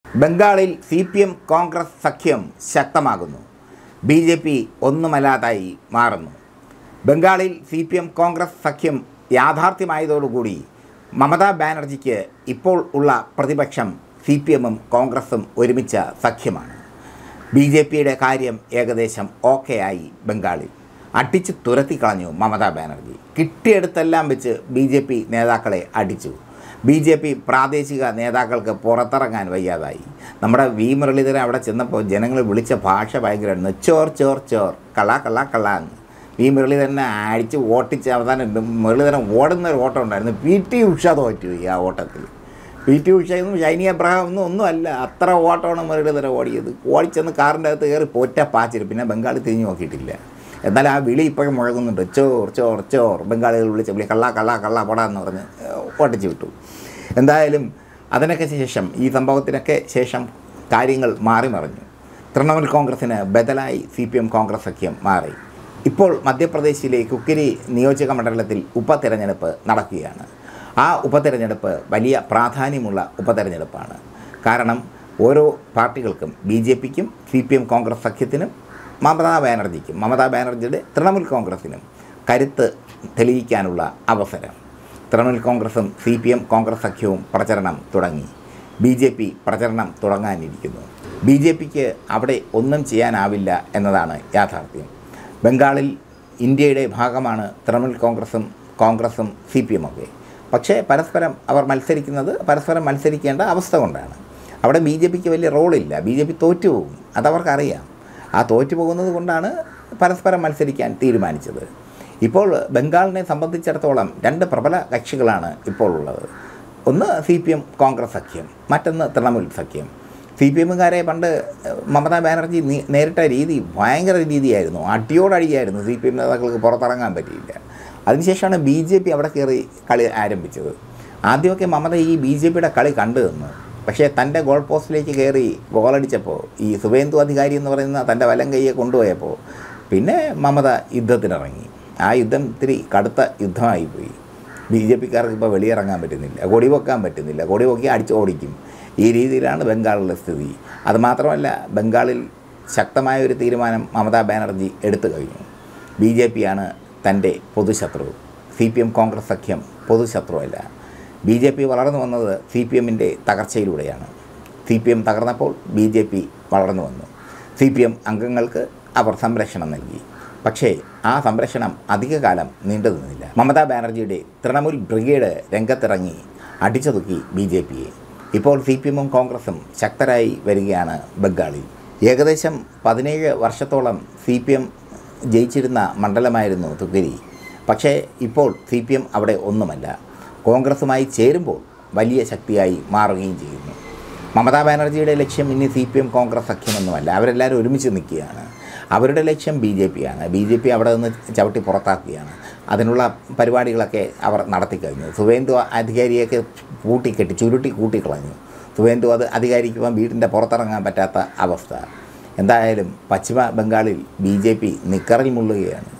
ബംഗാളിൽ C P M Congress സഖ്യം ശക്തമാകുന്നു ബി ജെ പി ഒന്നുമല്ലാതായി മാറുന്നു ബംഗാളിൽ സി പി എം കോൺഗ്രസ് സഖ്യം യാഥാർത്ഥ്യമായതോടുകൂടി മമതാ ബാനർജിക്ക് ഇപ്പോൾ ഉള്ള പ്രതിപക്ഷം സി പി എമ്മും കോൺഗ്രസും ഒരുമിച്ച സഖ്യമാണ് ബി ജെ പിയുടെ കാര്യം ഏകദേശം ഓക്കെ ആയി ബംഗാളിൽ അടിച്ച് തുരത്തി കളഞ്ഞു മമതാ ബാനർജി കിട്ടിയെടുത്തെല്ലാം വെച്ച് ബി ജെ പി നേതാക്കളെ അടിച്ചു ബി ജെ പി പ്രാദേശിക നേതാക്കൾക്ക് പുറത്തിറങ്ങാൻ വയ്യാതായി നമ്മുടെ വി മുരളീധരൻ അവിടെ ചെന്നപ്പോൾ ജനങ്ങൾ വിളിച്ച ഭാഷ ഭയങ്കരമായിരുന്നു ചോർ ചോർ ചോർ കള കള കള എന്ന് വി മുരളീധരനെ അടിച്ച് ഓട്ടിച്ച് അവസാനം മുരളീധരൻ ഓടുന്ന ഒരു ഓട്ടം ഉണ്ടായിരുന്നു പി ടി ഉഷ തോറ്റുപോയി ആ ഓട്ടത്തിൽ പി ടി ഉഷയൊന്നും ഷൈനി അബ്രഹാം ഒന്നും ഒന്നുമല്ല അത്ര ഓട്ടമാണ് മുരളീധരൻ ഓടിയത് ഓടിച്ചെന്ന് കാറിൻ്റെ അകത്ത് കയറി പൊറ്റ പാച്ചിട്ട് പിന്നെ ബംഗാളി തിരിഞ്ഞു നോക്കിയിട്ടില്ല എന്നാൽ ആ വിളി ഇപ്പോഴും മുഴങ്ങുന്നുണ്ട് ചോർ ചോർ ചോർ ബംഗാളികൾ വിളിച്ച വിളി കള്ള കള്ള കള്ള പൊട എന്ന് പറഞ്ഞ് ഓട്ടിച്ച് വിട്ടു എന്തായാലും അതിനൊക്കെ ശേഷം ഈ സംഭവത്തിനൊക്കെ ശേഷം കാര്യങ്ങൾ മാറി മറിഞ്ഞു തൃണമൂൽ കോൺഗ്രസ്സിന് ബദലായി സി പി എം കോൺഗ്രസ് സഖ്യം മാറി ഇപ്പോൾ മധ്യപ്രദേശിലെ കുക്കിരി നിയോജക മണ്ഡലത്തിൽ ഉപതെരഞ്ഞെടുപ്പ് നടക്കുകയാണ് ആ ഉപതെരഞ്ഞെടുപ്പ് വലിയ പ്രാധാന്യമുള്ള ഉപതെരഞ്ഞെടുപ്പാണ് കാരണം ഓരോ പാർട്ടികൾക്കും ബി ജെ പിക്കും സി പി എം കോൺഗ്രസ് സഖ്യത്തിനും മമതാ ബാനർജിക്കും മമതാ ബാനർജിയുടെ തൃണമൂൽ കോൺഗ്രസിനും കരുത്ത് തെളിയിക്കാനുള്ള അവസരം തൃണമൂൽ കോൺഗ്രസും സി പി എം കോൺഗ്രസ് സഖ്യവും പ്രചരണം തുടങ്ങി ബി ജെ പി പ്രചരണം തുടങ്ങാനിരിക്കുന്നു ബി ജെ പിക്ക് അവിടെ ഒന്നും ചെയ്യാനാവില്ല എന്നതാണ് യാഥാർത്ഥ്യം ബംഗാളിൽ ഇന്ത്യയുടെ ഭാഗമാണ് തൃണമൂൽ കോൺഗ്രസും കോൺഗ്രസും സി പി എമ്മൊക്കെ പക്ഷേ പരസ്പരം അവർ മത്സരിക്കുന്നത് പരസ്പരം മത്സരിക്കേണ്ട അവസ്ഥ കൊണ്ടാണ് അവിടെ ബി ജെ പിക്ക് വലിയ റോളില്ല ബി ജെ പി തോറ്റുപോകും അതവർക്കറിയാം ആ തോറ്റു പോകുന്നത് കൊണ്ടാണ് പരസ്പരം മത്സരിക്കാൻ തീരുമാനിച്ചത് ഇപ്പോൾ ബംഗാളിനെ സംബന്ധിച്ചിടത്തോളം രണ്ട് പ്രബല കക്ഷികളാണ് ഇപ്പോൾ ഉള്ളത് ഒന്ന് സി പി എം കോൺഗ്രസ് സഖ്യം മറ്റൊന്ന് തൃണമൂൽ സഖ്യം സി പി എമ്മുകാരെ പണ്ട് മമതാ ബാനർജി നീ- നേരിട്ട രീതി ഭയങ്കര രീതിയായിരുന്നു അടിയോടടിയായിരുന്നു സി പി എം നേതാക്കൾക്ക് പുറത്തിറങ്ങാൻ പറ്റിയില്ല അതിനുശേഷമാണ് ബി ജെ പി അവിടെ കയറി കളി ആരംഭിച്ചത് ആദ്യമൊക്കെ മമത ഈ ബി ജെ പിയുടെ കളി കണ്ടു നിന്നു പക്ഷേ തൻ്റെ ഗോൾ പോസ്റ്റിലേക്ക് കയറി ഗോളടിച്ചപ്പോൾ ഈ സുവേന്ദു അധികാരി എന്ന് പറയുന്ന തൻ്റെ വലം കൈയെ കൊണ്ടുപോയപ്പോൾ പിന്നെ മമത യുദ്ധത്തിനിറങ്ങി ആ യുദ്ധം ഇത്തിരി കടുത്ത യുദ്ധമായിപ്പോയി ബി ജെ പിക്കാർക്ക് ഇപ്പോൾ വെളിയിറങ്ങാൻ പറ്റുന്നില്ല കൊടി പൊക്കാൻ പറ്റുന്നില്ല കൊടി പൊക്കി അടിച്ച് ഓടിക്കും ഈ രീതിയിലാണ് ബംഗാളിലെ സ്ഥിതി അതുമാത്രമല്ല ബംഗാളിൽ ശക്തമായ ഒരു തീരുമാനം മമതാ ബാനർജി എടുത്തു കഴിഞ്ഞു ബി ജെ പിയാണ് തൻ്റെ പൊതുശത്രു സി പി എം കോൺഗ്രസ് സഖ്യം പൊതുശത്രുവല്ല ബി ജെ പി വളർന്നു വന്നത് സി പി എമ്മിൻ്റെ തകർച്ചയിലൂടെയാണ് സി പി എം തകർന്നപ്പോൾ ബി ജെ പി വളർന്നു വന്നു സി പി എം അംഗങ്ങൾക്ക് അവർ സംരക്ഷണം നൽകി പക്ഷേ ആ സംരക്ഷണം അധികകാലം നീണ്ടു നിന്നില്ല മമതാ ബാനർജിയുടെ തൃണമൂൽ ബ്രിഗേഡ് രംഗത്തിറങ്ങി അടിച്ചൊതുക്കി ബി ജെ പിയെ ഇപ്പോൾ സി പി എമ്മും കോൺഗ്രസും ശക്തരായി വരികയാണ് ബംഗാളിൽ ഏകദേശം പതിനേഴ് വർഷത്തോളം സി പി എം ജയിച്ചിരുന്ന മണ്ഡലമായിരുന്നു തുഗരി പക്ഷേ ഇപ്പോൾ സി പി എം അവിടെ ഒന്നുമല്ല കോൺഗ്രസുമായി ചേരുമ്പോൾ വലിയ ശക്തിയായി മാറുകയും ചെയ്യുന്നു മമതാ ബാനർജിയുടെ ലക്ഷ്യം ഇനി സി പി എം കോൺഗ്രസ് സഖ്യമൊന്നുമല്ല അവരെല്ലാവരും ഒരുമിച്ച് നിൽക്കുകയാണ് അവരുടെ ലക്ഷ്യം ബി ജെ പി ആണ് ബി ജെ പി അവിടെ നിന്ന് ചവിട്ടി പുറത്താക്കുകയാണ് അതിനുള്ള പരിപാടികളൊക്കെ അവർ നടത്തിക്കഴിഞ്ഞു സുവേന്ദു അധികാരിയൊക്കെ കൂട്ടിക്കെട്ടി ചുരുട്ടി കൂട്ടിക്കളഞ്ഞു സുവേന്ദു അത് അധികാരിക്കുമ്പോൾ വീടിൻ്റെ പുറത്തിറങ്ങാൻ പറ്റാത്ത അവസ്ഥ എന്തായാലും പശ്ചിമ ബംഗാളിൽ ബി ജെ പി നിക്കറിൽ മുള്ളുകയാണ്